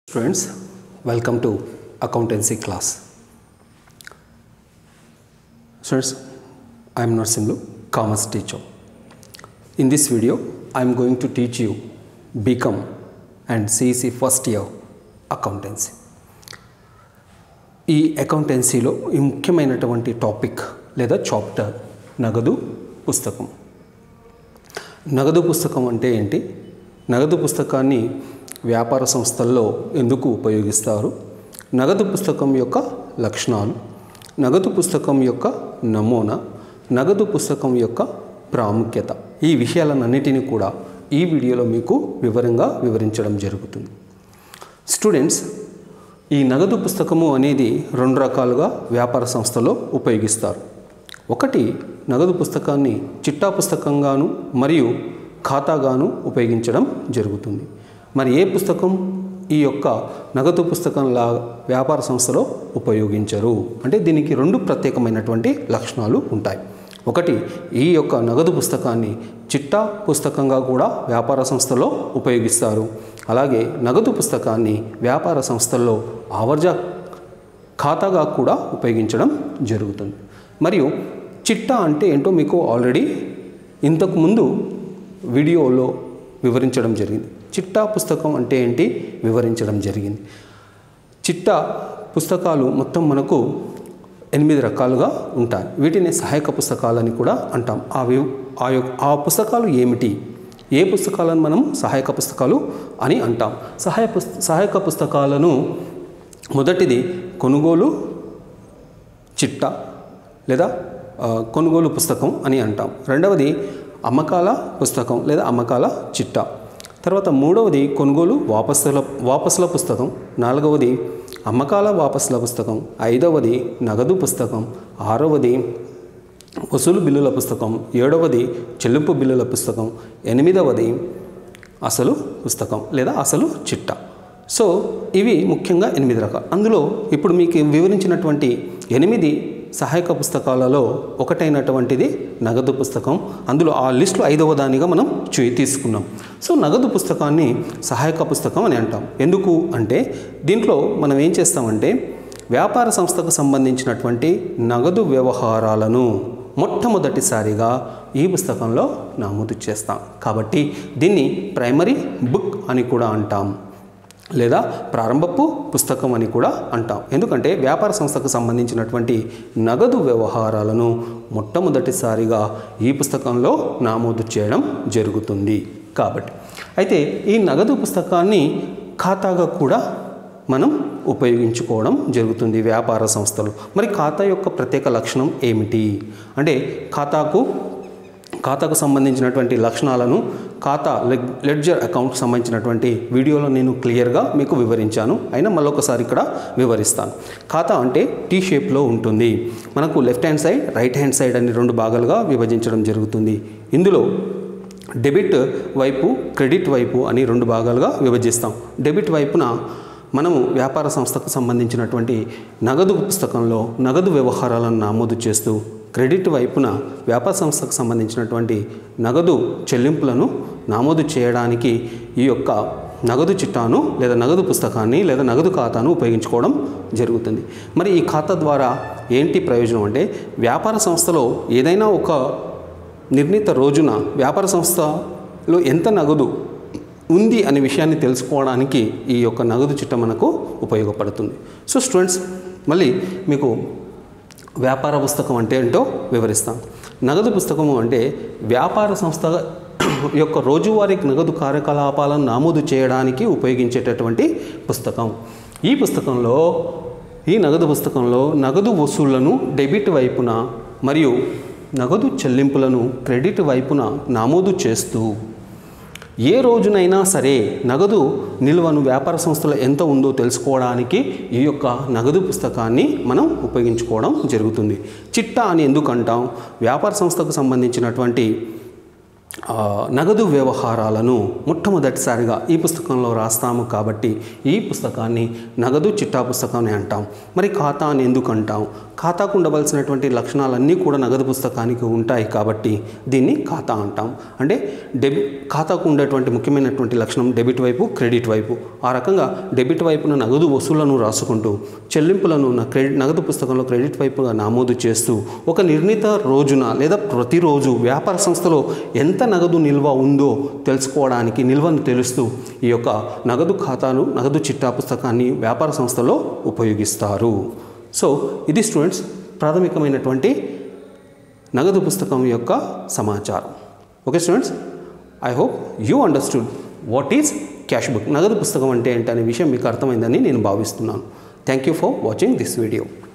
Students, welcome to accountancy class. Students, I am Narsimlu, commerce teacher. In this video, I am going to teach you BCom and CEC first year accountancy. ఈ అకౌంటెన్సీలో ఈ ముఖ్యమైనటువంటి topic లేదా chapter నగదు పుస్తకం నగదు పుస్తకం అంటే ఏంటి నగదు పుస్తకాన్ని వ్యాపార సంస్థల్లో ఎందుకు ఉపయోగిస్తారు నగదు పుస్తకం యొక్క లక్షణాలు నగదు పుస్తకం యొక్క నమూనా నగదు పుస్తకం యొక్క ప్రాముఖ్యత ఈ విషయాలన్నిటినీ కూడా ఈ వీడియోలో మీకు వివరంగా వివరించడం జరుగుతుంది స్టూడెంట్స్ ఈ నగదు పుస్తకము అనేది రెండు రకాలుగా వ్యాపార సంస్థలో ఉపయోగిస్తారు ఒకటి నగదు పుస్తకాన్ని చిట్టా పుస్తకంగాను మరియు ఖాతాగాను ఉపయోగించడం జరుగుతుంది మరి ఏ పుస్తకం ఈ యొక్క నగదు పుస్తకంలా వ్యాపార సంస్థలో ఉపయోగించరు అంటే దీనికి రెండు ప్రత్యేకమైనటువంటి లక్షణాలు ఉంటాయి ఒకటి ఈ యొక్క నగదు పుస్తకాన్ని చిట్టా పుస్తకంగా కూడా వ్యాపార సంస్థలో ఉపయోగిస్తారు అలాగే నగదు పుస్తకాన్ని వ్యాపార సంస్థల్లో ఆవర్జ ఖాతాగా కూడా ఉపయోగించడం జరుగుతుంది మరియు చిట్టా అంటే ఏంటో మీకు ఆల్రెడీ ఇంతకుముందు వీడియోలో వివరించడం జరిగింది చిట్టా పుస్తకం అంటే ఏంటి వివరించడం జరిగింది చిట్టా పుస్తకాలు మొత్తం మనకు ఎనిమిది రకాలుగా ఉంటాయి వీటిని సహాయక పుస్తకాలని కూడా అంటాం ఆ వి ఆ యొక్క ఆ పుస్తకాలు ఏమిటి ఏ పుస్తకాలను మనం సహాయక పుస్తకాలు అని అంటాం సహాయ పుస్త సహాయక పుస్తకాలను మొదటిది కొనుగోలు చిట్టా లేదా ఆ, కొనుగోలు పుస్తకం అని అంటాం రెండవది అమ్మకాల పుస్తకం లేదా అమ్మకాల చిట్టా తర్వాత మూడవది కొనుగోలు వాపసుల వాపసుల పుస్తకం నాలుగవది అమ్మకాల వాపసుల పుస్తకం ఐదవది నగదు పుస్తకం ఆరవది వసూలు బిల్లుల పుస్తకం ఏడవది చెల్లింపు బిల్లుల పుస్తకం ఎనిమిదవది అసలు పుస్తకం లేదా అసలు చిట్టా సో ఇవి ముఖ్యంగా ఎనిమిది రకాలు అందులో ఇప్పుడు మీకు వివరించినటువంటి ఎనిమిది సహాయక పుస్తకాలలో ఒకటైనటువంటిది నగదు పుస్తకం అందులో ఆ లిస్టులో ఐదవ దానిగా మనం చూ తీసుకున్నాం సో నగదు పుస్తకాన్ని సహాయక పుస్తకం అని అంటాం ఎందుకు అంటే దీంట్లో మనం ఏం చేస్తామంటే వ్యాపార సంస్థకు సంబంధించినటువంటి నగదు వ్యవహారాలను మొట్టమొదటిసారిగా ఈ పుస్తకంలో నమోదు చేస్తాం కాబట్టి దీన్ని ప్రైమరీ బుక్ అని కూడా అంటాం లేదా ప్రారంభపు పుస్తకం అని కూడా అంటాం ఎందుకంటే వ్యాపార సంస్థకు సంబంధించినటువంటి నగదు వ్యవహారాలను మొట్టమొదటిసారిగా ఈ పుస్తకంలో నమోదు చేయడం జరుగుతుంది కాబట్టి అయితే ఈ నగదు పుస్తకాన్ని ఖాతాగా కూడా మనం ఉపయోగించుకోవడం జరుగుతుంది వ్యాపార సంస్థలు మరి ఖాతా యొక్క ప్రత్యేక లక్షణం ఏమిటి అంటే ఖాతాకు ఖాతాకు సంబంధించినటువంటి లక్షణాలను ఖాతా లెగ్ లెడ్జర్ అకౌంట్కి సంబంధించినటువంటి వీడియోలో నేను క్లియర్గా మీకు వివరించాను అయినా మళ్ళొకసారి ఇక్కడ వివరిస్తాను ఖాతా అంటే టీ షేప్లో ఉంటుంది మనకు left hand side right hand side అని రెండు భాగాలుగా విభజించడం జరుగుతుంది ఇందులో డెబిట్ వైపు క్రెడిట్ వైపు అని రెండు భాగాలుగా విభజిస్తాం డెబిట్ వైపున మనము వ్యాపార సంస్థకు సంబంధించినటువంటి నగదు పుస్తకంలో నగదు వ్యవహారాలను నమోదు చేస్తూ క్రెడిట్ వైపున వ్యాపార సంస్థకు సంబంధించినటువంటి నగదు చెల్లింపులను నమోదు చేయడానికి ఈ యొక్క నగదు చిట్టాను లేదా నగదు పుస్తకాన్ని లేదా నగదు ఖాతాను ఉపయోగించుకోవడం జరుగుతుంది మరి ఈ ఖాతా ద్వారా ఏంటి ప్రయోజనం అంటే వ్యాపార సంస్థలో ఏదైనా ఒక నిర్ణీత రోజున వ్యాపార సంస్థలో ఎంత నగదు ఉంది అనే విషయాన్ని తెలుసుకోవడానికి ఈ యొక్క నగదు చిట్ట మనకు ఉపయోగపడుతుంది సో స్టూడెంట్స్ మళ్ళీ మీకు వ్యాపార పుస్తకం అంటే ఏంటో వివరిస్తాను నగదు పుస్తకము అంటే వ్యాపార సంస్థ యొక్క రోజువారీ నగదు కార్యకలాపాలను నమోదు చేయడానికి ఉపయోగించేటటువంటి పుస్తకం ఈ పుస్తకంలో ఈ నగదు పుస్తకంలో నగదు వసూళ్లను డెబిట్ వైపున మరియు నగదు చెల్లింపులను క్రెడిట్ వైపున నమోదు చేస్తూ ఏ రోజునైనా సరే నగదు నిల్వను వ్యాపార సంస్థలో ఎంత ఉందో తెలుసుకోవడానికి ఈ యొక్క నగదు పుస్తకాన్ని మనం ఉపయోగించుకోవడం జరుగుతుంది చిట్టా అని ఎందుకు అంటాం వ్యాపార సంస్థకు సంబంధించినటువంటి ఆ, నగదు వ్యవహారాలను మొట్టమొదటిసారిగా ఈ పుస్తకంలో రాస్తాము కాబట్టి ఈ పుస్తకాన్ని నగదు చిట్టా పుస్తకం అని అంటాం మరి ఖాతా అని ఎందుకు అంటాం ఖాతాకు ఉండవలసినటువంటి లక్షణాలన్నీ కూడా నగదు పుస్తకానికి ఉంటాయి కాబట్టి దీన్ని ఖాతా అంటాం అంటే డెబి ఖాతాకు ఉండేటువంటి ముఖ్యమైనటువంటి లక్షణం డెబిట్ వైపు క్రెడిట్ వైపు ఆ రకంగా డెబిట్ వైపున నగదు వసూళ్లను రాసుకుంటూ చెల్లింపులను నా క్రెడిట్ నగదు పుస్తకంలో క్రెడిట్ వైపుగా నమోదు చేస్తూ ఒక నిర్ణీత రోజున లేదా ప్రతిరోజు వ్యాపార సంస్థలో ఎంత నగదు నిల్వ ఉందో తెలుసుకోవడానికి నిల్వను తెలుస్తూ ఈ యొక్క నగదు ఖాతాను నగదు చిట్టా పుస్తకాన్ని వ్యాపార సంస్థలో ఉపయోగిస్తారు సో ఇది స్టూడెంట్స్ ప్రాథమికమైనటువంటి నగదు పుస్తకం యొక్క సమాచారం okay students I hope you understood what is cash book నగదు పుస్తకం అంటే ఏంటనే విషయం మీకు అర్థమైందని నేను భావిస్తున్నాను thank you for watching this video